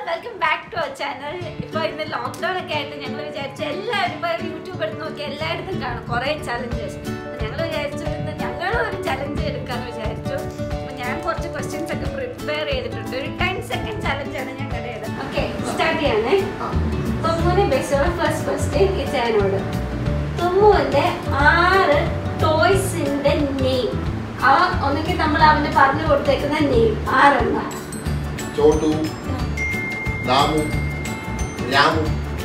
Welcome back to our channel ഇപ്പൊ ഇന്ന് lockdown ഒക്കെ ആയിട്ട് ഞങ്ങൾ വിചാരിച്ചു എല്ലാവരും ഇപ്പൊ യൂട്യൂബ് എടുത്ത് നോക്കി എല്ലായിടത്തും കാണും കുറെ ചലഞ്ചസ് ഞങ്ങൾ വിചാരിച്ചു ഇന്ന് ഞങ്ങളും ഒരു ചലഞ്ച് എടുക്കാന്ന് വിചാരിച്ചു അപ്പൊ ഞാൻ കുറച്ച് ക്വസ്റ്റ്യൻസ് ഒക്കെ പ്രിപ്പയർ ചെയ്തിട്ടുണ്ട് ഒരു ടെൻ സെക്കൻഡ് ചലഞ്ചാണ് ഞങ്ങളുടേത് ഓക്കെ സ്റ്റാർട്ട് ചെയ്യാനേ തൊമ്മൂനെ ബേസുള്ള ഫസ്റ്റ് ക്വസ്റ്റ്യൻ ഇച്ചാനോട് തൊമ്മുവിന്റെ ആറ് ടോയ്സിന്റെ നെയിം ആ ഒന്നെങ്കിൽ നമ്മൾ അവന് പറഞ്ഞു കൊടുത്തേക്കുന്ന നെയിം ആറെണ്ണം ചോട്ടു ദാമു രാമു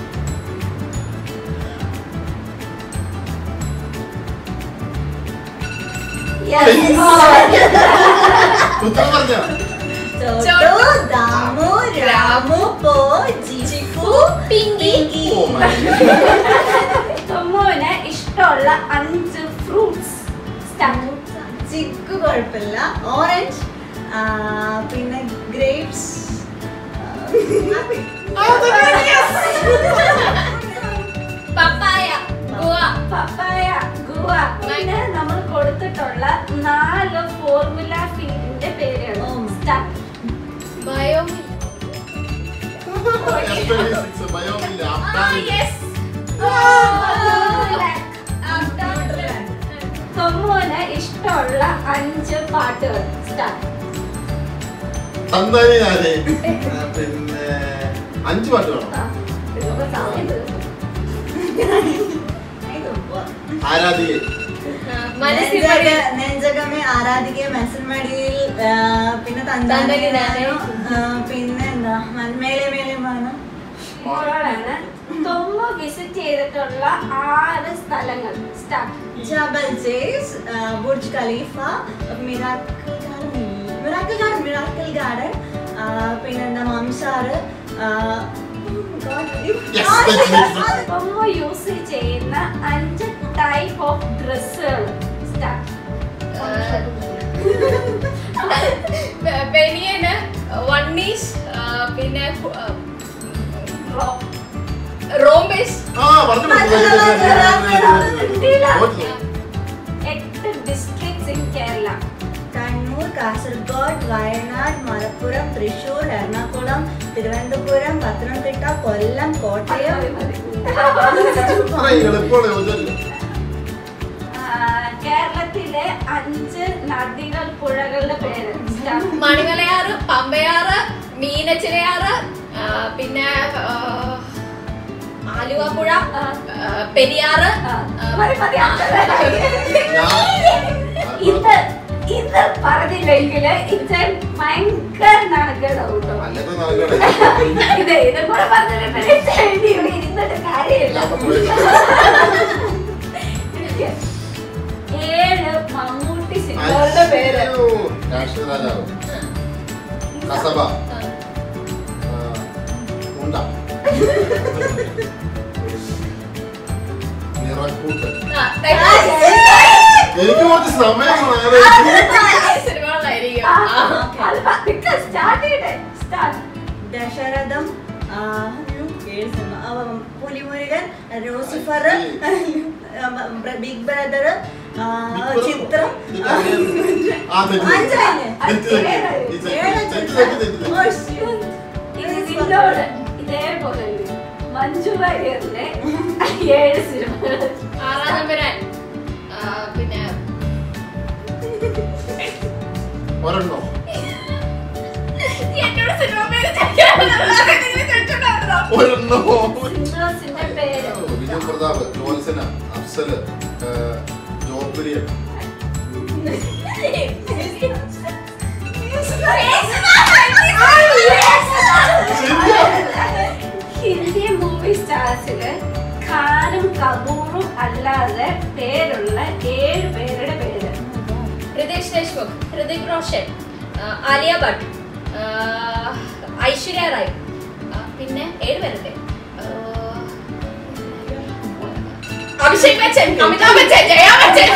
ഉത്തരം പറഞ്ഞോ ചോട്ടു ദാമു രാമു പോ ജിഫു പിങ്കി ഓ മൈ ഗോഡ്. തൊമ്മുവിന് ഇഷ്ടമുള്ള അഞ്ച് ഫ്രൂട്ട്സ് ചിക്കു കുഴപ്പമില്ല ഓറഞ്ച് പിന്നെ grapes papaya guava papaya guava പിന്നെ നമ്മൾ കൊടുത്തിട്ടുള്ള നാല് ഫോർമുല ഫീഡിന്റെ പേരുകൾ ഉം. Start ബയോമിൽ F26 ബയോമില്ല അപ്റ്റാമില്ല. തൊമ്മുവിന് ഇഷ്ടമുള്ള അഞ്ച് പാട്ടുകൾ സ്റ്റാർട്ട് തന്താനി ആര് ആ, പിന്നെ അഞ്ച് പാട്ട് വേണം ആരാധിക മനസ്സിൽ നെഞ്ചക- നെഞ്ചകമേ ആരാധിക മനസ്സിൽമടിയിൽ പിന്നെ തന്തനി തന്താനി നാനേ. പിന്നെ എന്താ മേലെ മേലെ മാനം ഇപ്പോഴാണ് തൊമ്മു വിസിറ്റ് ചെയ്തിട്ടുള്ള ആറ് സ്ഥലങ്ങൾ start Jebel Jais Burj Khalifa Miracle Garden Miracle Garden Miracle Garden പിന്നെന്താ Mamzar Yes, that's it. Thommu use ചെയ്യുന്ന അഞ്ച് ടൈപ്പ് ഓഫ് ഡ്രസ്സുകൾ സ്റ്റാർട്ട് ബനിയന് വണ്ണീസ് പിന്നെ റോംബേസ് ആ പറഞ്ഞു തോറ്റു. എട്ട് ഡിസ്ട്രിക്ട്സ് ഇൻ കേരള കണ്ണൂർ കാസർഗോഡ് വയനാട് മലപ്പുറം തൃശൂർ എറണാകുളം തിരുവനന്തപുരം പത്തനംതിട്ട കൊല്ലം കോട്ടയം ആ, എളുപ്പമാണ് ചോദിച്ചല്ലോ. ആ, കേരളത്തിലെ അഞ്ച് നദികൾ പുഴകളുടെ പേര് Start. മണിമലയാറ് പമ്പയാറ് മീനച്ചിലയാറ് ആ, പിന്നെ ആ, ആലുവപ്പുഴ ആ, ആ, പെരിയാറ് ആ, ആ, മതി, മതി, അത്രേ ഞാൻ ഇത് ഇത് പറഞ്ഞില്ലെങ്കിൽ ഇത് ഭയങ്കര നാണക്കേടാവും കേട്ടോ. അല്ലത്തെ നടക്കട്ടെ ഇത് ഇതും കൂടെ പറഞ്ഞിട്ടുണ്ടെങ്കിൽ ചെടി ഇവിടെ ഇരുന്നിട്ട് കാര്യമില്ല ഏഴ് മമ്മൂട്ടി സിനിമകളുടെ പേര് അയ്യോ, രാഷ്ട്രീയ രാജാവ് കസബ ആ. ആ, ഉണ്ട നിറക്കൂട്ട് ആ, thank you. എനിക്ക് കുറച്ച് സമയം വേണം. സിനിമകളായിരിക്കും ആ, ആ. അത് പതുക്കെ start ചെയ്യട്ടെ. Start. ദശരഥം ആ, അയ്യോ, ഏഴ് സിനിമ. അവ, പുലിമുരുകൻ ലൂസിഫർ ബിഗ് ബ്രദർ ചിത്രം ആ, തെറ്റ് തെറ്റ്. അഞ്ചായില്ലേ? തെറ്റ് തെറ്റ്. ഈ തെറ്റ് തെറ്റ് തെറ്റ് തെറ്റ് തെറ്റ്. ഓ, shit. ഇത് നിന്നോട് ഇതേപോലെ ഉണ്ട്. മഞ്ജു വാര്യറിന്റെ ഏഴ് സിനിമകൾ ആറാം നമ്പരാൻ ആ, പിന്നെ ഒരെണ്ണോ നീ എന്നോട് സിനിമ പേര് ചോദിക്കാനുള്ളത് നിങ്ങൾ ചോദിച്ചോണ്ടായിരുന്നോ? ഒരെണ്ണോ സിംഗേഴ്സിന്റെ പേര് വിജയ് പ്രതാപ് ജോത്സന അഫ്സല് ആ, ജോപ്രിയൻ ഹിന്ദി മൂവി സ്റ്റാർസില് ഖാനും കപൂറും അല്ലാതെ പേരുള്ള ഏഴ് പേരുടെ പേര് റിതേഷ് ദേശ്മുഖ് ഹൃതിക് റോഷൻ ആ, ആലിയ ഭട്ട് ആ, ഐശ്വര്യ റായ് ആ, പിന്നെ ഏഴ് പേരല്ലേ ആ, അഭിഷേക് ബച്ചൻ അമിതാഭ് ബച്ചൻ ജയ ബച്ചൻ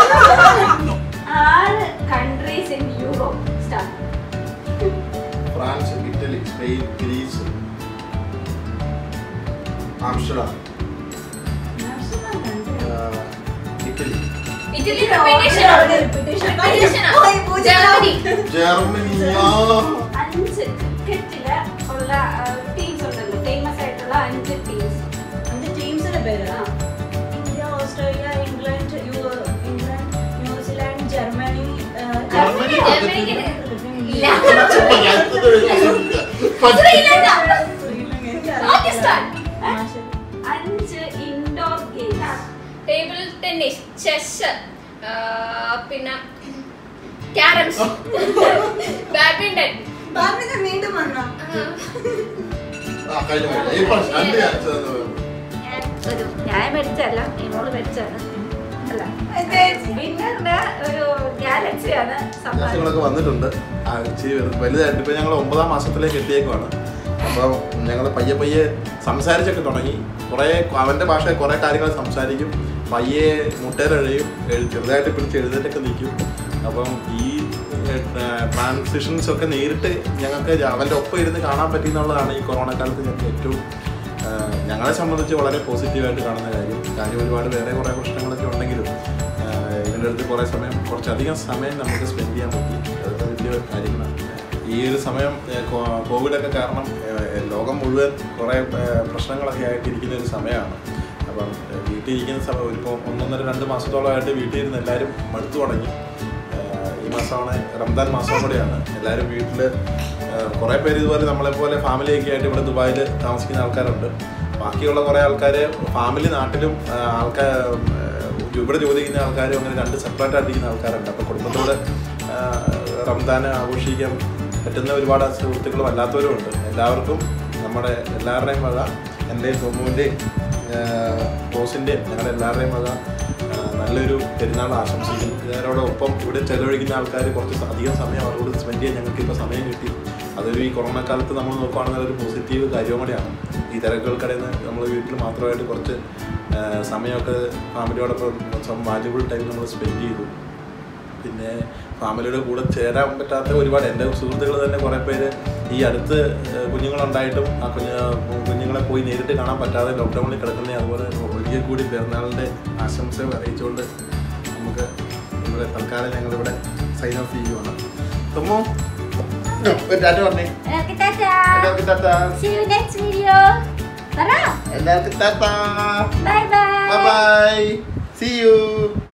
ആറ് countries in Europe start France Italy Spain Greece Amsterdam ആ, Italy Italy reputation reputation Germany Germany ആ, അഞ്ച് ക്രിക്കറ്റില് ഉള്ള ആ, ശ്രീലങ്ക പാകിസ്ഥാൻ അഞ്ച് indoor game table tennis chess പിന്നെ ക്യാരംസ് ബാഡ്മിന്റൺ വീണ്ടും വന്നോ ആ, കഴിഞ്ഞു, കഴിഞ്ഞു. ഈ പ്രാവശ്യം രണ്ട് chance തന്നു. ഞാൻ ഒരു ഞാൻ മേടിച്ചല്ല ഇമോള് മേടിച്ചാണ് അല്ല വിന്നറിന് ഒരു ഗാലക്സിയാണ് സമ്മാനം വ്യത്യാസങ്ങളൊക്കെ വന്നിട്ടുണ്ട് ആ, ഇച്ചിരി വലു- വലുതായിട്ട് ഇപ്പൊ ഞങ്ങൾ ഒമ്പതാം മാസത്തിലേക്ക് എത്തിയേക്കുവാണ് അപ്പോൾ ഞങ്ങൾ പയ്യെ പയ്യെ സംസാരിച്ചൊക്കെ തുടങ്ങി കുറേ അവൻ്റെ ഭാഷയിൽ കുറേ കാര്യങ്ങൾ സംസാരിക്കും പയ്യെ മുട്ടേരെഴുയും ചെറുതായിട്ട് പിടിച്ച് എഴുന്നേറ്റൊക്കെ നിൽക്കും അപ്പം ഈ ട്രാൻസിഷൻസ് ഒക്കെ നേരിട്ട് ഞങ്ങൾക്ക് അവൻ്റെ ഒപ്പം ഇരുന്ന് കാണാൻ പറ്റി എന്നുള്ളതാണ് ഈ കൊറോണ കാലത്ത് ഞങ്ങൾക്ക് ഏറ്റവും ആ, ഞങ്ങളെ സംബന്ധിച്ച് വളരെ പോസിറ്റീവായിട്ട് കാണുന്ന കാര്യം കാര്യം ഒരുപാട് വേറെ കുറേ പ്രശ്നങ്ങളൊക്കെ ഉണ്ടെങ്കിലും ആ, ഇവൻ്റെ അടുത്ത് കുറേ സമയം കുറച്ചധികം സമയം നമുക്ക് സ്പെൻഡ് ചെയ്യാൻ പറ്റി അതൊക്കെ വലിയ കാര്യങ്ങളാണ് ഈ ഒരു സമയം ഏ, കോ- കോവിഡൊക്കെ കാരണം ഏ, ലോകം മുഴുവൻ കുറേ ഏ, പ്രശ്നങ്ങളൊക്കെ ആയിട്ടിരിക്കുന്ന ഒരു സമയമാണ് അപ്പം ഏ, വീട്ടിൽ ഇരിക്കുന്ന സമയം ഇപ്പോൾ ഒന്നൊന്നര രണ്ട് മാസത്തോളമായിട്ട് വീട്ടിൽ ഇരുന്ന് എല്ലാവരും മടുത്തു തുടങ്ങി ഏഹ് ഈ മാസമാണ് റംദാൻ മാസം കൂടെയാണ് എല്ലാവരും വീട്ടിൽ കുറേ പേര് ഇതുപോലെ നമ്മളെപ്പോലെ ഫാമിലിയൊക്കെ ആയിട്ട് ഇവിടെ ദുബായിൽ താമസിക്കുന്ന ആൾക്കാരുണ്ട് ബാക്കിയുള്ള കുറേ ആൾക്കാർ ഫാമിലി നാട്ടിലും ആൾക്കാർ ഇവിടെ ജോലി ചെയ്യുന്ന ആൾക്കാരും അങ്ങനെ രണ്ട് സെപ്പറേറ്റ് ആയിട്ടിരിക്കുന്ന ആൾക്കാരുണ്ട് അപ്പോൾ കുടുംബത്തോട് ഏഹ് റംദാൻ ആഘോഷിക്കാൻ പറ്റുന്ന ഒരുപാട് സുഹൃത്തുക്കളും അല്ലാത്തവരും ഉണ്ട് എല്ലാവർക്കും നമ്മുടെ എല്ലാവരുടെയും വക എൻ്റെയും തൊമ്മുവിൻ്റെയും ബോസിൻ്റെയും ഞങ്ങളുടെ എല്ലാവരുടെയും വക ആ, നല്ലൊരു പെരുന്നാൾ ആശംസിക്കുന്നു ഇതിനോടൊപ്പം ഇവിടെ ചെലവഴിക്കുന്ന ആൾക്കാർ കുറച്ച് അധികം സമയം അവരോട് സ്പെൻഡ് ചെയ്യാൻ ഞങ്ങൾക്ക് ഇപ്പോൾ സമയം കിട്ടി അതൊരു ഈ കൊറോണ കാലത്ത് നമ്മൾ നോക്കുകയാണെങ്കിൽ അതൊരു പോസിറ്റീവ് കാര്യവും കൂടെയാണ് ഈ തിരക്കുകൾക്കിടയിൽ നിന്ന് നമ്മൾ വീട്ടിൽ മാത്രമായിട്ട് കുറച്ച് ആ, സമയമൊക്കെ ഫാമിലിയോടൊപ്പം സം വാല്യുബിൾ ടൈം നമ്മൾ സ്പെൻഡ് ചെയ്തു പിന്നെ ഫാമിലിയുടെ കൂടെ ചേരാൻ പറ്റാത്ത ഒരുപാട് എൻ്റെ സുഹൃത്തുക്കൾ തന്നെ കുറേ പേര് ഈ അടുത്ത് ഏഹ്, കുഞ്ഞുങ്ങളുണ്ടായിട്ടും ആ കുഞ്ഞ് കുഞ്ഞുങ്ങളെ പോയി നേരിട്ട് കാണാൻ പറ്റാതെ ലോക്ക്ഡൗണിൽ കിടക്കുന്ന അതുപോലെ ഒരിക്കൽ കൂടി പെരുന്നാളിൻ്റെ ആശംസകൾ അറിയിച്ചുകൊണ്ട് നമുക്ക് ഇവിടെ തൽക്കാലം ഞങ്ങളിവിടെ സൈൻ ഓഫ് ചെയ്യുവാണ് തുമ്മോ ഒരു ടാറ്റ പറഞ്ഞേ എല്ലാവർക്കും ടാറ്റാ. എല്ലാവർക്കും Tata See you next video. പറ. എല്ലാവർക്കും ടാറ്റ Bye bye. Bye bye see U